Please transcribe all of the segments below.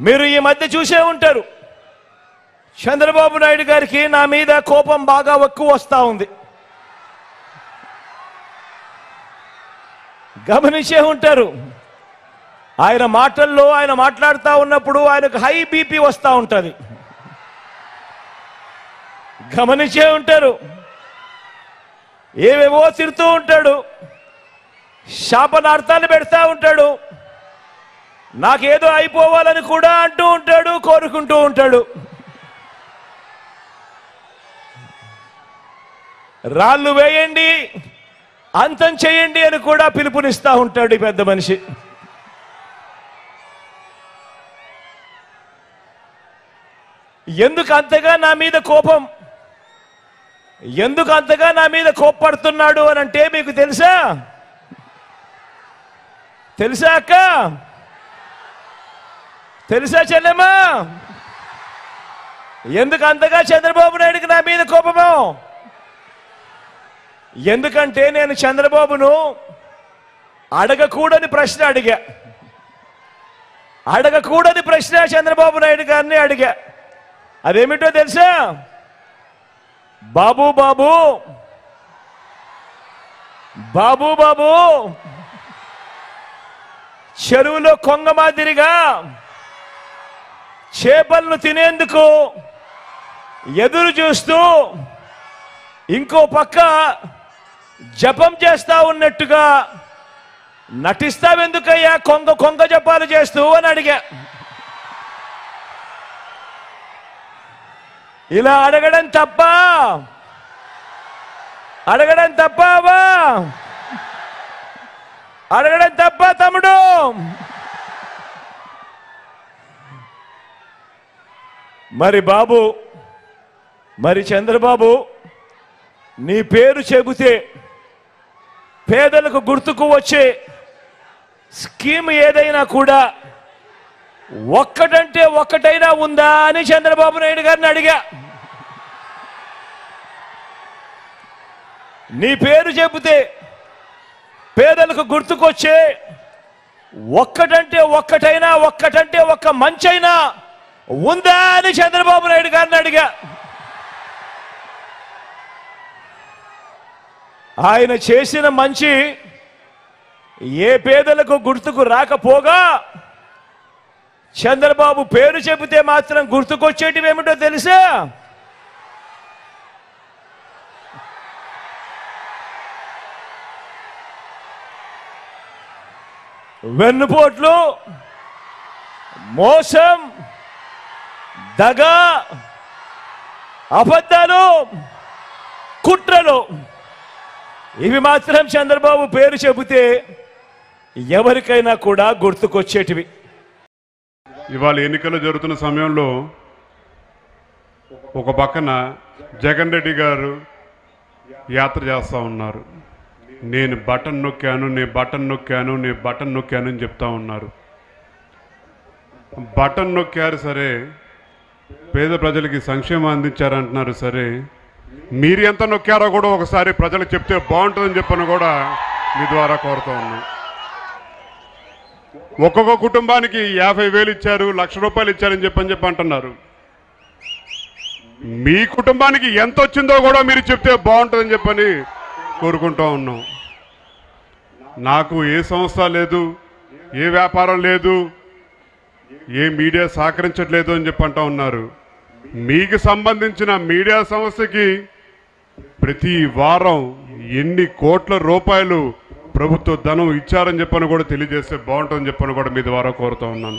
మీరు ఈ మధ్య చూసే ఉంటారు చంద్రబాబు నాయుడు గారికి నా మీద కోపం బాగా ఎక్కువ వస్తూ ఉంది గమనించే ఉంటారు ఆయన మాటల్లో ఆయన మాట్లాడుతూ ఉన్నప్పుడు ఆయనకు హై బీపీ వస్తూ ఉంటుంది గమనించే ఉంటారు ఏవేవో తిడుతూ ఉంటాడు శాపనార్థాలు పెడతా ఉంటాడు నాకేదో అయిపోవాలని కూడా అంటూ ఉంటాడు కోరుకుంటూ ఉంటాడు రాళ్ళు వేయండి అంతం చేయండి అని కూడా పిలుపునిస్తా ఉంటాడు ఈ పెద్ద మనిషి ఎందుకు అంతగా నా మీద కోపం ఎందుకు అంతగా నా మీద కోప్పడుతున్నాడు అని అంటే మీకు తెలుసా తెలుసా అక్క తెలుసా చెల్లెమ్మా ఎందుకు అంతగా చంద్రబాబు నాయుడుకి నా మీద కోపము ఎందుకంటే నేను చంద్రబాబును అడగకూడని ప్రశ్న అడిగా అడగకూడని ప్రశ్న చంద్రబాబు నాయుడు గారిని అడిగా అదేమిటో తెలుసా బాబు బాబు బాబు బాబు చెరువులో కొంగ మాదిరిగా చేపలను తినేందుకు ఎదురు చూస్తూ ఇంకో పక్క జపం చేస్తా ఉన్నట్టుగా నటిస్తావెందుకయ్యా కొంగ కొంగ జపాలు చేస్తూ అని అడిగా ఇలా అడగడం తప్ప అడగడం తప్పావా అడగడం తప్ప తమ్ముడు మరి బాబు మరి చంద్రబాబు నీ పేరు చెబితే పేదలకు గుర్తుకు వచ్చే స్కీమ్ ఏదైనా కూడా ఒక్కటంటే ఒక్కటైనా ఉందా అని చంద్రబాబు నాయుడు గారిని అడిగా నీ పేరు చెబితే పేదలకు గుర్తుకొచ్చే ఒక్కటంటే ఒక్కటైనా ఒక్కటంటే ఒక్క మంచైనా ఉందా అని చంద్రబాబు నాయుడు గారిని అడిగా ఆయన చేసిన మంచి ఏ పేదలకు గుర్తుకు రాకపోగా చంద్రబాబు పేరు చెబితే మాత్రం గుర్తుకొచ్చేటివి ఏమిటో తెలుసా వెన్నుపోట్లు మోసం దగ అబద్ధాలు కుట్రలు ఇవి మాత్రం చంద్రబాబు పేరు చెబితే ఎవరికైనా కూడా గుర్తుకొచ్చేటివి ఇవాళ ఎన్నికలు జరుగుతున్న సమయంలో ఒక పక్కన జగన్ రెడ్డి గారు యాత్ర చేస్తూ ఉన్నారు నేను బటన్ నొక్కాను నేను బటన్ నొక్కాను నేను బటన్ నొక్కాను అని చెప్తా ఉన్నారు బటన్ నొక్కారు సరే పేద ప్రజలకి సంక్షేమం అందించారంటున్నారు సరే మీరు ఎంత నొక్కారో కూడా ఒకసారి ప్రజలకు చెప్తే బాగుంటుందని చెప్పని కూడా మీ ద్వారా కోరుతూ ఉన్నాం ఒక్కొక్క కుటుంబానికి యాభై వేలు ఇచ్చారు లక్ష రూపాయలు ఇచ్చారని చెప్పని చెప్పి అంటున్నారు మీ కుటుంబానికి ఎంత వచ్చిందో కూడా మీరు చెప్తే బాగుంటుందని చెప్పని కోరుకుంటూ ఉన్నాం నాకు ఏ సంస్థ లేదు ఏ వ్యాపారం లేదు ఏ మీడియా సహకరించట్లేదు అని చెప్పి అంటూ ఉన్నారు మీకు సంబంధించిన మీడియా సంస్థకి ప్రతి వారం ఎన్ని కోట్ల రూపాయలు ప్రభుత్వ ధనం ఇచ్చారని చెప్పని కూడా తెలియజేస్తే బాగుంటుందని చెప్పని కూడా మీ ద్వారా కోరుతా ఉన్నాను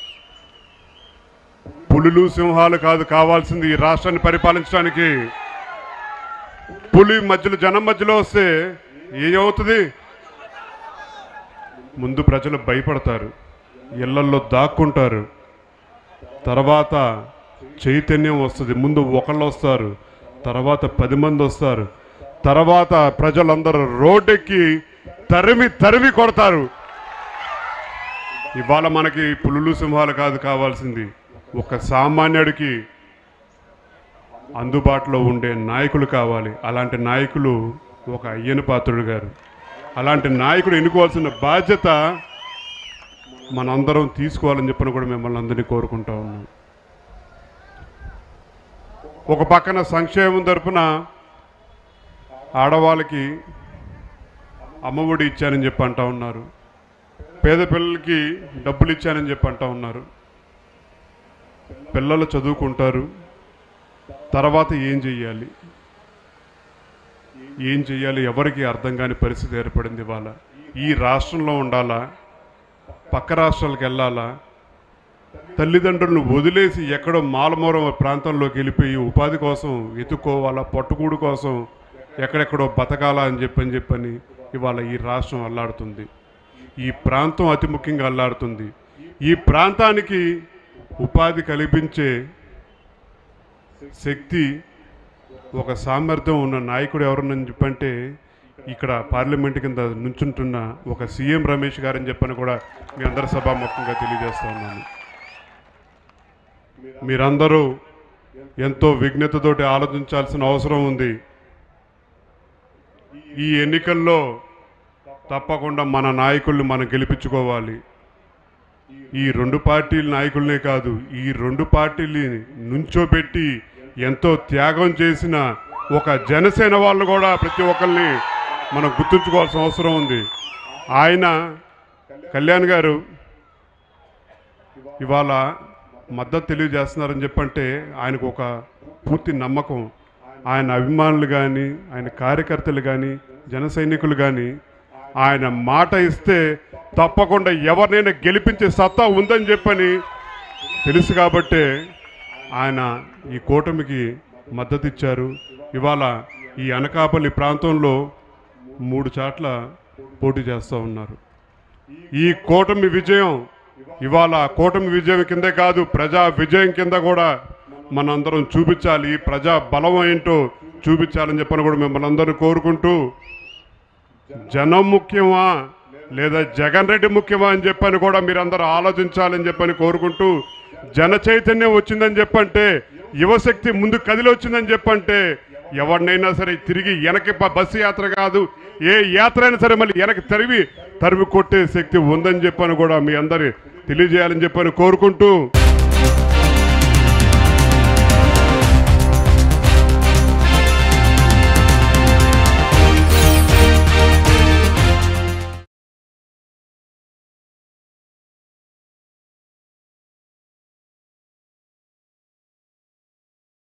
పులులు సింహాలు కాదు కావాల్సింది ఈ రాష్ట్రాన్ని పరిపాలించడానికి పులి మధ్యలో జనం మధ్యలో వస్తే ఏమవుతుంది ముందు ప్రజలు భయపడతారు ఇళ్లల్లో దాక్కుంటారు తర్వాత చైతన్యం వస్తుంది ముందు ఒకళ్ళు వస్తారు తర్వాత పది మంది వస్తారు తర్వాత ప్రజలందరూ రోడ్డెక్కి తరిమి తరిమి కొడతారు ఇవాళ మనకి పులులు సింహాలు కాదు కావాల్సింది ఒక సామాన్యుడికి అందుబాటులో ఉండే నాయకులు కావాలి అలాంటి నాయకులు ఒక అయ్యన పాత్రుడు గారు అలాంటి నాయకుడు ఎన్నుకోవాల్సిన బాధ్యత మనందరం తీసుకోవాలని చెప్పని కూడా మిమ్మల్ని అందరినీ కోరుకుంటా ఉన్నాం ఒక పక్కన సంక్షేమం తరపున ఆడవాళ్ళకి అమ్మఒడి ఇచ్చానని చెప్పి అంటా ఉన్నారు పేద పిల్లలకి డబ్బులు ఇచ్చానని చెప్పి అంటా ఉన్నారు పిల్లలు చదువుకుంటారు తర్వాత ఏం చెయ్యాలి ఏం చెయ్యాలి ఎవరికి అర్థం కాని పరిస్థితి ఏర్పడింది ఇవాళ ఈ రాష్ట్రంలో ఉండాలా పక్క రాష్ట్రాలకు వెళ్ళాలా తల్లిదండ్రులను వదిలేసి ఎక్కడో మాలమూరం ప్రాంతంలోకి వెళ్ళిపోయి ఉపాధి కోసం ఎత్తుకోవాలా పట్టుకూడు కోసం ఎక్కడెక్కడో బతకాలా అని చెప్పని చెప్పని ఇవాళ ఈ రాష్ట్రం అల్లాడుతుంది ఈ ప్రాంతం అతి ముఖ్యంగా అల్లాడుతుంది ఈ ప్రాంతానికి ఉపాధి కల్పించే శక్తి ఒక సామర్థ్యం ఉన్న నాయకుడు ఎవరని చెప్పంటే ఇక్కడ పార్లమెంట్ కింద నుంచుంటున్న ఒక సీఎం రమేష్ గారని చెప్పని కూడా మీ అందరి సభాముఖంగా తెలియజేస్తా ఉన్నాను మీరందరూ ఎంతో విఘ్నతతోటి ఆలోచించాల్సిన అవసరం ఉంది ఈ ఎన్నికల్లో తప్పకుండా మన నాయకుల్ని మనం గెలిపించుకోవాలి ఈ రెండు పార్టీల నాయకులనే కాదు ఈ రెండు పార్టీల్ని నుంచోబెట్టి ఎంతో త్యాగం చేసిన ఒక జనసేన వాళ్ళు కూడా ప్రతి ఒక్కరిని మనం గుర్తుంచుకోవాల్సిన అవసరం ఉంది ఆయన కళ్యాణ్ గారు ఇవాళ మద్దతు తెలియజేస్తున్నారని చెప్పంటే ఆయనకు ఒక పూర్తి నమ్మకం ఆయన అభిమానులు కానీ ఆయన కార్యకర్తలు కానీ జన సైనికులు కానీ ఆయన మాట ఇస్తే తప్పకుండా ఎవరినైనా గెలిపించే సత్తా ఉందని చెప్పని తెలుసు కాబట్టే ఆయన ఈ కూటమికి మద్దతు ఇచ్చారు ఇవాళ ఈ అనకాపల్లి ప్రాంతంలో మూడు చాట్ల పోటీ చేస్తూ ఉన్నారు ఈ కూటమి విజయం ఇవాళ కూటమి విజయం కిందే కాదు ప్రజా విజయం కింద కూడా మనందరం చూపించాలి ఈ ప్రజా బలం ఏంటో చూపించాలని చెప్పని కూడా మిమ్మల్ని అందరూ కోరుకుంటూ జనం ముఖ్యమా లేదా జగన్ రెడ్డి ముఖ్యమా అని చెప్పని కూడా మీరందరూ ఆలోచించాలని చెప్పని కోరుకుంటూ జన చైతన్యం వచ్చిందని చెప్పంటే యువశక్తి ముందు కదిలి వచ్చిందని చెప్పంటే ఎవరినైనా సరే తిరిగి వెనక్కి బ- బస్సు యాత్ర కాదు ఏ యాత్ర అయినా సరే మళ్ళీ వెనక్కి తరివి తరిమి కొట్టే శక్తి ఉందని చెప్పని కూడా మీ అందరి తెలియజేయాలని చెప్పని కోరుకుంటూ